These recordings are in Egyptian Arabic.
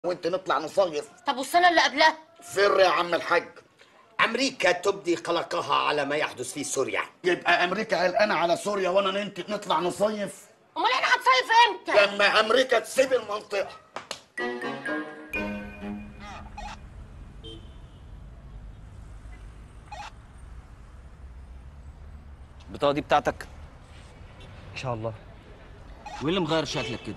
وانت نطلع نصيف طب والسنه اللي قبلها فر يا عم الحاج أمريكا تبدي قلقها على ما يحدث في سوريا يبقى امريكا قلقانه على سوريا وانا انت نطلع نصيف امال احنا هنصيف امتى لما امريكا تسيب المنطقه البطاقة دي بتاعتك ان شاء الله وايه اللي مغير شكلك كده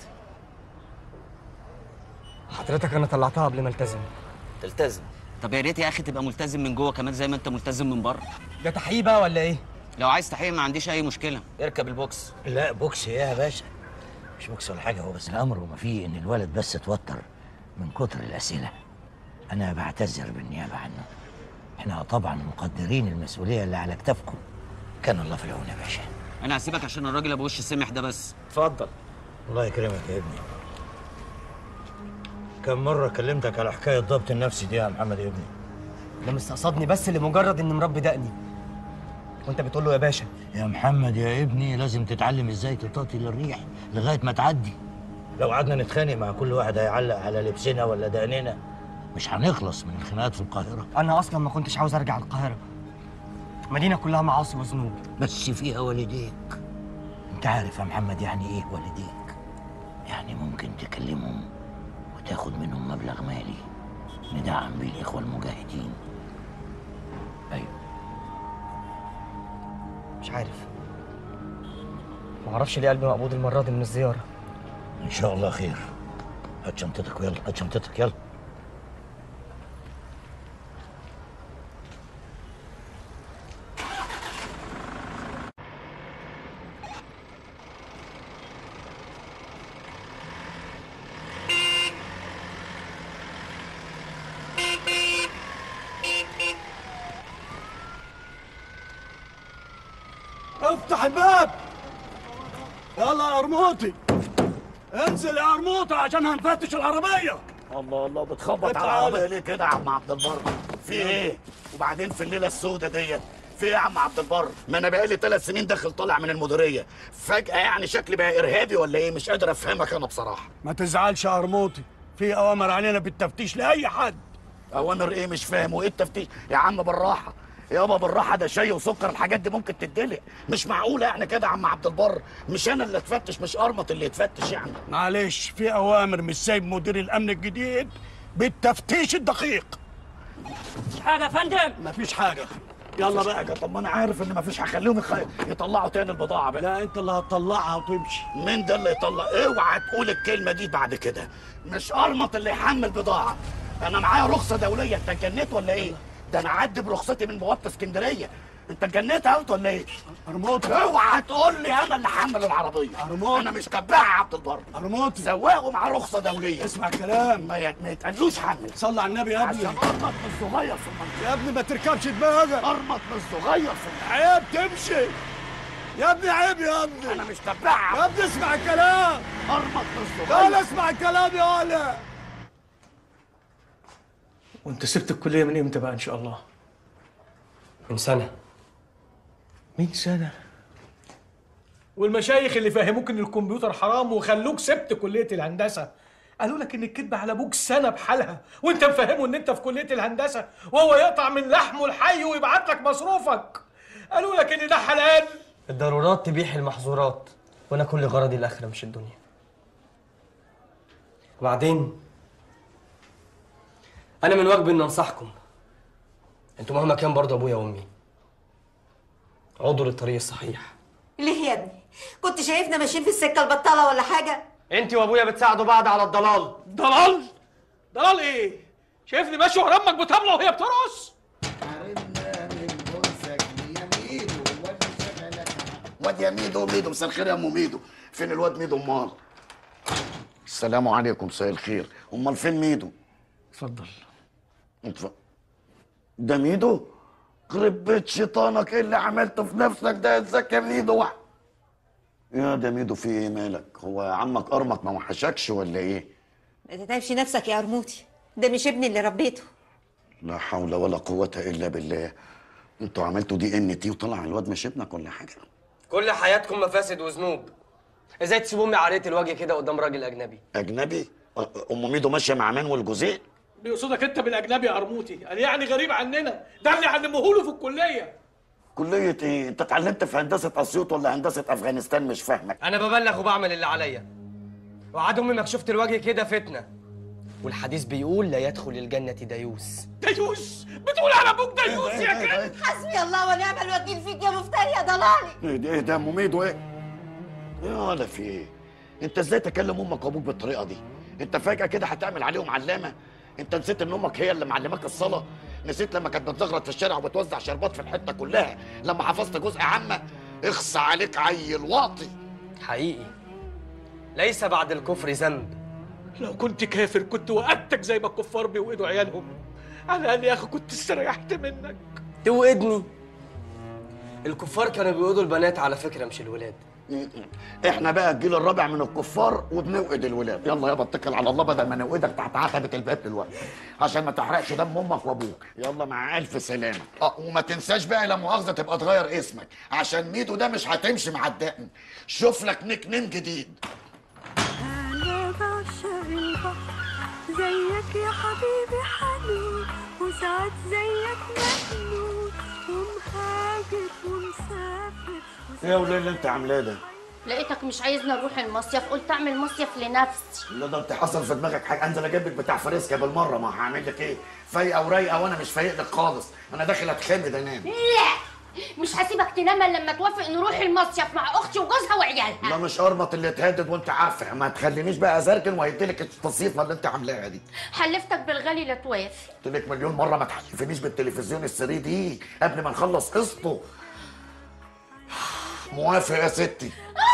حضرتك انا طلعتها قبل ما التزم تلتزم طب يا ريت يا اخي تبقى ملتزم من جوه كمان زي ما انت ملتزم من بره ده تحقيق بقى ولا ايه لو عايز تحقيق ما عنديش اي مشكله اركب البوكس لا بوكس ايه يا باشا مش بوكس ولا حاجه هو بس الامر وما فيه ان الولد بس اتوتر من كتر الاسئله انا بعتذر بالنيابه عنه احنا طبعا مقدرين المسؤوليه اللي على كتافكم كان الله في العون يا باشا انا هسيبك عشان الراجل ابو وش السمح ده بس اتفضل الله يكرمك يا ابني كم مرة كلمتك على حكاية ضبط النفسي دي يا محمد يا ابني ده مستقصدني بس لمجرد ان مربي دقني وانت بتقول له يا باشا يا محمد يا ابني لازم تتعلم ازاي تطاطي للريح لغاية ما تعدي لو قعدنا نتخانق مع كل واحد هيعلق على لبسنا ولا دقننا مش هنخلص من الخناقات في القاهرة انا اصلا ما كنتش عاوز ارجع القاهره مدينه كلها معاصي وذنوب بس فيها والديك انت عارف يا محمد يعني ايه والديك يعني ممكن تكلمهم وتاخد منهم مبلغ مالي ندعم بيه الاخوه المجاهدين ايوه مش عارف ما اعرفش ليه قلبي مقبوض المره دي من الزياره ان شاء الله خير هات شنطتك ويلا هات شنطتك يلا افتح الباب يلا يا قرموطي انزل يا قرموطي عشان هنفتش العربية الله الله بتخبط اطلع على العربيه يلا. ليه كده يا عم عبد البر في ايه وبعدين في الليله السوداء ديت في ايه يا عم عبد البر ما انا بقالي ثلاث سنين داخل طالع من المديريه فجاه يعني شكلي بقى ارهابي ولا ايه مش قادر افهمك انا بصراحه ما تزعلش يا قرموطي في اوامر علينا بالتفتيش لاي حد اوامر ايه مش فاهم وايه التفتيش يا عم بالراحه يابا بالراحه ده شاي وسكر الحاجات دي ممكن تتدلق مش معقوله يعني كده يا عم عبد البر مش انا اللي اتفتش مش قرمط اللي يتفتش يعني معلش في اوامر مش سايب مدير الامن الجديد بالتفتيش الدقيق مش حاجه يا فندم مفيش حاجة يلا مفيش بقى حاجه طب ما انا عارف ان مفيش هخليهم يخ- يطلعوا تاني البضاعه بقى لا انت اللي هتطلعها وتمشي مين ده اللي يطلع اوعى تقول الكلمه دي بعد كده مش ارمط اللي يحمل بضاعه انا معايا رخصه دوليه انت اتجنيت ولا ايه ده انا عدي برخصتي من بوابه اسكندريه انت اتجنيت اوت ولا ايه قرموطي اوعى تقول لي انا اللي حمل العربيه أرموط. انا مش تبع يا عبد البر قرموطي سواق ومعاه رخصه دوليه اسمع كلام ما ي- ما يتقالوش حمل صلي على النبي يا ابني عشان ارمط من الصغير في المنطقه يا ابني ما تركبش دماغك ارمط من الصغير في المنطقه عيب تمشي يا ابني عيب يا ابني انا مش تبع يا ابني اسمع الكلام ارمط من الصغير تعال اسمع الكلام يا ولا وانت سبت الكلية من امتى بقى ان شاء الله؟ من سنه من سنة والمشايخ اللي فهموك ان الكمبيوتر حرام وخلوك سبت كلية الهندسة قالوا لك ان الكذبة على ابوك سنة بحالها وانت مفهمه ان انت في كلية الهندسة وهو يقطع من لحمه الحي ويبعت لك مصروفك قالوا لك ان ده حلال الضرورات تبيح المحظورات وانا كل غرضي الاخره مش الدنيا وبعدين انا من واجبي ان انصحكم انتوا مهما كان برضه ابويا وامي عضوا للطريق الصحيح ليه يا ابني كنت شايفنا ماشيين في السكه البطاله ولا حاجه انت وابويا بتساعدوا بعض على الضلال ضلال ضلال ايه؟ شايفني ماشي ورا امك بطبلة وهي بترقص واد يا ميدو ميدو مساء الخير يا ام ميدو فين الواد ميدو امال السلام عليكم مساء الخير امال فين ميدو اتفضل اتف- ده ميدو خرب بيت شيطانك ايه اللي عملته في نفسك ده ازيك يا ميدو وح- يا ده ميدو في ايه مالك هو عمك ارمط ما وحشكش ولا ايه ما تتعبش نفسك يا قرموطي ده مش ابني اللي ربيته لا حول ولا قوة الا بالله انتوا عملتوا دي ان تي وطلع الواد مش ابنك ولا حاجة كل حياتكم مفاسد وذنوب ازاي تسيبوا امي عاريه الوجه كده قدام راجل اجنبي اجنبي أ- ام ميدو ماشيه مع مان والجوزين بيقصدك انت بالاجنبي يا قرموطي قال يعني غريب عننا ده اللي علموه له في الكليه كليه ايه انت اتعلمت في هندسه اسيوط ولا هندسه افغانستان مش فاهمك انا ببلغ وبعمل اللي عليا وعاد امي مكشوفة الوجه كده فتنه والحديث بيقول لا يدخل الجنه ديوس ديوس بتقول على ابوك ديوس يا كده حسبي الله ونعم الوكيل فيك يا مفتري يا ضلالي ايه ده ايه ده ام ميدو ايه ايه ولا في ايه انت ازاي تكلم امك وابوك بالطريقه دي انت فجاه كده هتعمل عليهم علامه انت نسيت ان امك هي اللي معلماك الصلاه نسيت لما كانت بتزغرط في الشارع وبتوزع شربات في الحته كلها لما حفظت جزء عامه اخصى عليك عيل واطي حقيقي ليس بعد الكفر ذنب لو كنت كافر كنت وقتك زي ما الكفار بيوقدوا عيالهم على الاقل يا اخي كنت استريحت منك توقدني الكفار كانوا بيوقدوا البنات على فكره مش الولاد احنا بقى الجيل الرابع من الكفار وبنوقد الولاد يلا يابا اتكل على الله بدل ما نوقدك تحت عتبه الباب دلوقتي عشان ما تحرقش دم امك وابوك يلا مع الف سلامه اه وما تنساش بقى لا مؤاخذه تبقى تغير اسمك عشان ميدو ده مش هتمشي مع الدقن شوف لك نيك نيم جديد أنا بعشق البحر زيك يا حبيبي حنون وساعات زيك مجنون ومهاجر ومسافر ايه يا وليه اللي انت عاملاه ده لقيتك مش عايزنا نروح المصيف قلت اعمل مصيف لنفسي لا ده انت حصل في دماغك حاجه انزل اجيب لك بتاع فريسكا بالمره ما هعمل لك ايه فايقه ورايقه وانا مش فايق لك خالص انا داخل اتخمد انام لا مش هسيبك تنام إلا لما توافق نروح المصيف مع اختي وجوزها وعيالها لا مش ارمط اللي اتهدد وانت عارفه ما تخلينيش بقى ازركن وهيديلك التصيفه اللي انت عاملاها دي حلفتك بالغالي لا توافق قلت لك مليون مره ما تحلفنيش بالتلفزيون السري دي قبل ما نخلص قسطه موافق يا ستي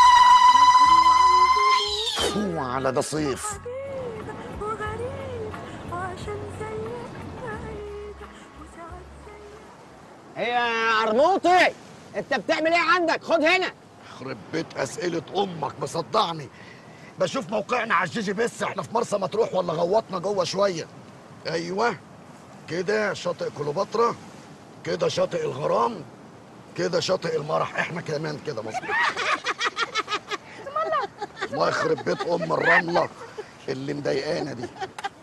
هو على ده صيف وغريب عشان زيك بعيدة وساعات زيك هي يا قرموطي انت بتعمل ايه عندك خد هنا يخرب بيت اسئله امك مصدعني بشوف موقعنا على الجيجي بس احنا في مرسى مطروح ولا غوطنا جوه شويه ايوه كده شاطئ كليوباترا كده شاطئ الغرام كده شاطئ المرح احنا كمان كده مظبوط الله يخرب بيت ام الرمله اللي مضايقانا دي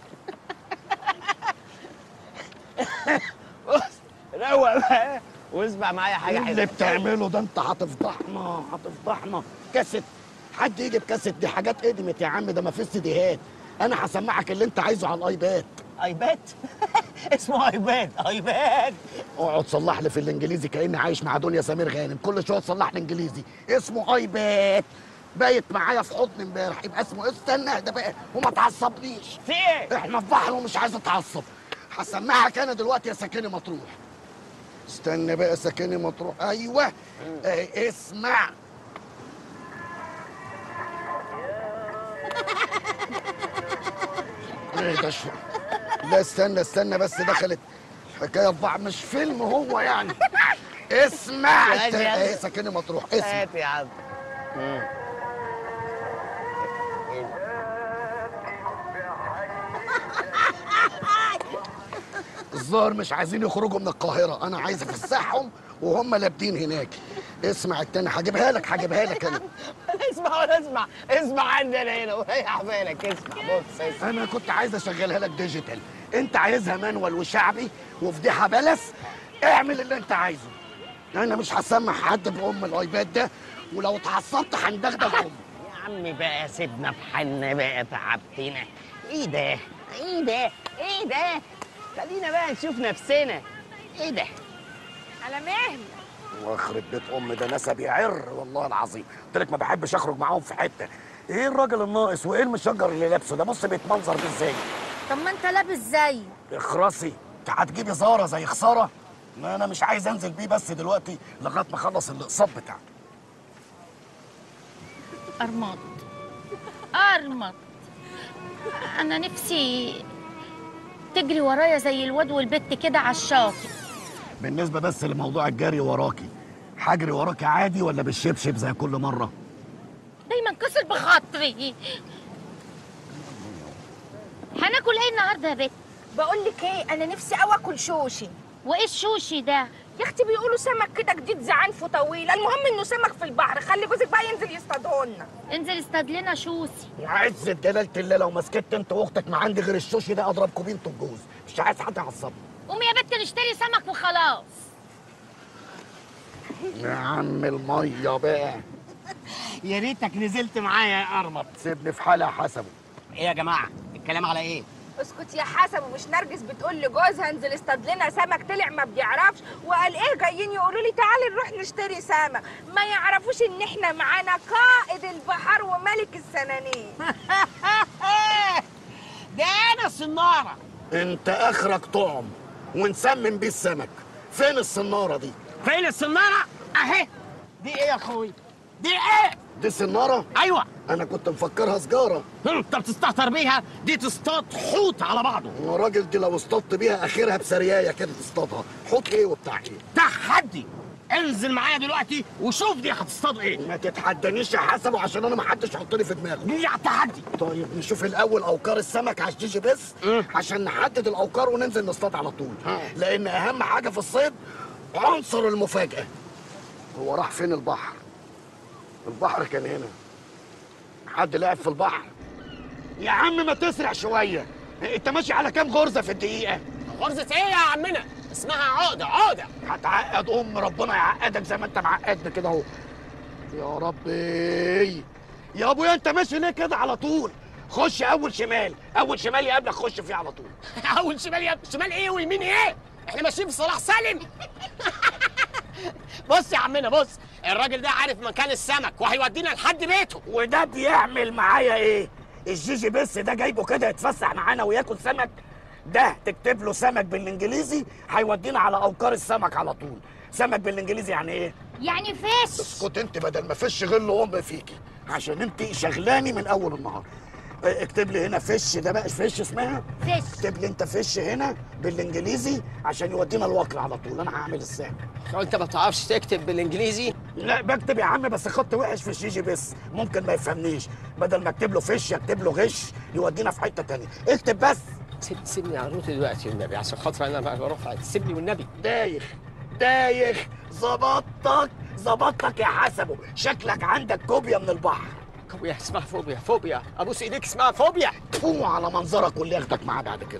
روق بقى واسمع معايا حاجه ايه حلوه اللي بتعمله ده انت هتفضحنا هتفضحنا كاسيت حد يجي بكاسيت دي حاجات قدمت يا عم ده ما فيش سيديهات انا هسمعك اللي انت عايزه على الايباد ايباد اسمه ايباد ايباد اقعد صلح لي في الانجليزي كاني عايش مع دنيا سمير غانم كل شويه تصلح لي انجليزي اسمه ايباد بايت معايا في حضن امبارح يبقى اسمه إيه؟ استنى اهدى بقى وما تعصبنيش في ايه احنا في بحر ومش عايز اتعصب هسمعك انا دلوقتي يا ساكني مطروح استنى بقى ساكني مطروح ايوه اه اسمع ايه ده شو لا استنى استنى بس دخلت حكايه في بعض مش فيلم هو يعني اسمع ماشي است- يلا. ايه ساكني مطروح اسمع هات يا عم الظاهر مش عايزين يخرجوا من القاهرة أنا عايز أفسحهم وهم لابدين هناك اسمع التاني هجيبها لك هجيبها لك أنا اسمع ولا اسمع اسمع عندنا هنا وريح بالك اسمع بص اسمع أنا كنت عايز أشغلها لك ديجيتال أنت عايزها مانوال وشعبي وفضيحة بلس اعمل اللي أنت عايزه أنا مش هسمح حد بأم الأيباد ده ولو اتعصبت هندغدغ أمك يا عم بقى سيبنا في حالنا بقى تعبتنا ايه ده ايه ده ايه ده خلينا بقى نشوف نفسنا ايه ده على مهلك واخرب بيت ام ده نسب يعر والله العظيم قلت لك ما بحبش اخرج معاهم في حته ايه الراجل الناقص وايه المشجر اللي لابسه ده بص بيتمنظر ده ازاي طب ما انت لابس زي اخرسي انت هتجيبي زاره زي خساره ما انا مش عايز انزل بيه بس دلوقتي لغايه ما اخلص الاقساط بتاعي ارمط ارمط انا نفسي تجري ورايا زي الواد والبت كده على الشاطئ بالنسبه بس لموضوع الجري وراكي هجري وراكي عادي ولا بالشبشب زي كل مره دايما كسر بخاطري هناكل ايه النهارده يا بت بقول لك ايه انا نفسي قوي اكل شوشي وايه الشوشي ده يا اختي بيقولوا سمك كده جديد زعنفه طويل المهم انه سمك في البحر خلي جوزك بقى ينزل يصطادهولنا انزل استاد لنا شوسي وعز جلالة الله لو مسكت انت واختك ما عندي غير الشوشي ده اضربكم بيه انتوا الجوز مش عايز حد يعصبني قومي يا بت نشتري سمك وخلاص يا عم الميه بقى يا ريتك نزلت معايا يا قرمط سيبني في حالي حسبه ايه يا جماعه الكلام على ايه اسكت يا حسن ومش نرجس بتقول لجوزها انزل اصطاد لنا سمك طلع ما بيعرفش وقال ايه جايين يقولوا لي تعالي نروح نشتري سمك ما يعرفوش ان احنا معانا قائد البحر وملك السنانير ده انا الصناره انت اخرك طعم ونسمم بيه السمك فين الصناره دي فين الصناره اهي دي ايه يا اخوي دي ايه دي صناره ايوه انا كنت مفكرها سجاره انت بتستهتر بيها دي تصطاد حوت على بعضه يا راجل دي لو اصطدت بيها اخرها بسريايه كده تصطادها حط ايه وبتاع ايه تحدي انزل معايا دلوقتي وشوف دي هتصطاد ايه ما تتحدانيش يا حسبه عشان انا ما حدش يحط لي في دماغه دي على التحدي طيب نشوف الاول اوكار السمك على الجيجي بس عشان نحدد الاوكار وننزل نصطاد على طول لان اهم حاجه في الصيد عنصر المفاجاه هو راح فين البحر البحر كان هنا حد لعب في البحر يا عم ما تسرع شويه انت ماشي على كام غرزه في الدقيقه غرزة ايه يا عمنا اسمها عقدة عقدة هتعقد ام ربنا يعقدك زي ما انت معقدنا كده اهو يا ربي يا ابويا انت ماشي ليه كده على طول خش اول شمال اول شمال يقابلك خش فيه على طول اول شمال يا شمال ايه ويمين ايه احنا ماشيين في صلاح سالم بص يا عمنا بص الراجل ده عارف مكان السمك وهيودينا لحد بيته وده بيعمل معايا ايه الجيجي بس ده جايبه كده يتفسح معانا وياكل سمك ده تكتب له سمك بالانجليزي هيودينا على اوكار السمك على طول سمك بالانجليزي يعني ايه يعني فيش اسكت انت بدل ما فيش غل ام فيكي عشان انت شغلاني من اول النهار اه، اكتب لي هنا فيش ده بقى فيش اسمها فيش اكتب لي انت فيش هنا بالانجليزي عشان يودينا الوكر على طول انا هعمل السهم هو انت ما بتعرفش تكتب بالانجليزي لا بكتب يا عم بس خط وحش في الجيجي بس ممكن ما يفهمنيش بدل ما اكتب له فيش اكتب له غش يودينا في حته تانية اكتب بس سيب سيبني على الروت دلوقتي والنبي عشان خاطر انا بقى بروح سيبني والنبي دايخ دايخ ظبطتك ظبطتك يا حسبه شكلك عندك كوبيا من البحر فوبيا اسمها فوبيا فوبيا ابوس ايديك اسمها فوبيا فو على منظرك واللي ياخدك معاه بعد كده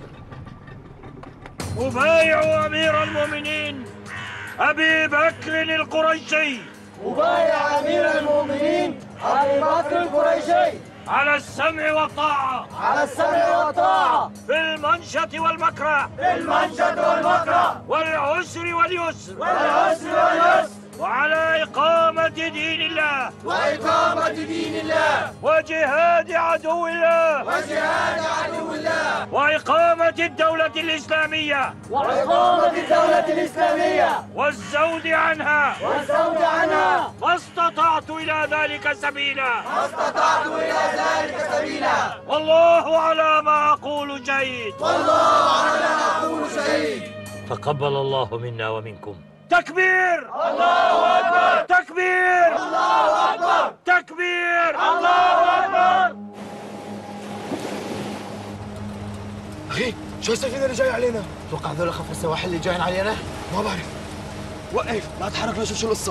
أبايع أمير المؤمنين أبي بكر القريشي وبايع أمير المؤمنين أبي بكر القريشي على السمع والطاعة على السمع والطاعة في المنشة والمكره في المنشة والمكره والعسر واليسر والعسر واليسر وعلى إقامة دين الله وإقامة دين الله وجهاد عدو الله وجهاد عدو الله وإقامة الدولة الإسلامية وإقامة الدولة الإسلامية والزود عنها والزود عنها ما استطعت إلى ذلك سبيلا ما استطعت إلى ذلك سبيلا والله على ما أقول شهيد والله على ما أقول شهيد تقبل الله منا ومنكم تكبير الله أكبر تكبير الله أكبر تكبير الله أكبر اخي شو السفينه اللي جاي علينا؟ اتوقع هذول خفر السواحل اللي جايين علينا؟ ما بعرف وقف لا تحرك لنشوف شو القصه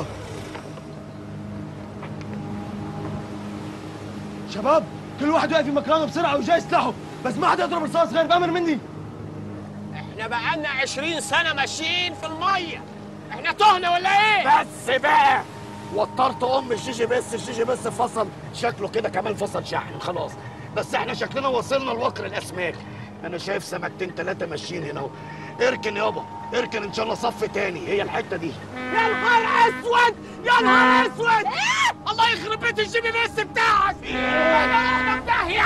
شباب كل واحد واقف في مكانه بسرعه وجاي سلاحه بس ما حدا يضرب رصاص غير بامر مني احنا بقالنا 20 سنة ماشيين في المية احنا تهنا ولا ايه؟ بس بقى وترت ام الجيجي بس الجيجي بس فصل شكله كده كمان فصل شحن خلاص بس احنا شكلنا وصلنا لوكر الاسماك انا شايف سمكتين ثلاثه ماشيين هنا اهو اركن يابا اركن ان شاء الله صف تاني هي الحته دي يا نهار اسود يا نهار اسود الله يخرب بيت الجيبي بس بتاعك انا في داهية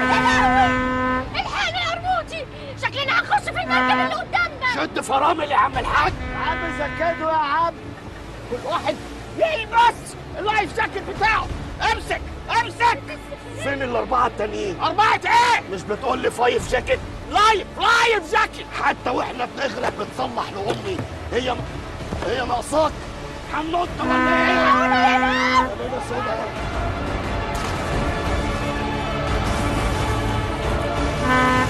الحقني يا رموتي شكلنا هنخش في المركب اللي قدامنا شد فرامل يا عم الحاج يا عم سكته يا عم كل واحد يلبس اللايف جاكيت بتاعه امسك امسك فين الاربعه التانيين أربعة ايه؟ مش بتقول لي فايف جاكيت لايف لايف جاكيت حتى واحنا بنغرق بتصلح لامي هي هي ناقصاك هننط ولا ايه؟ ليلة سودا.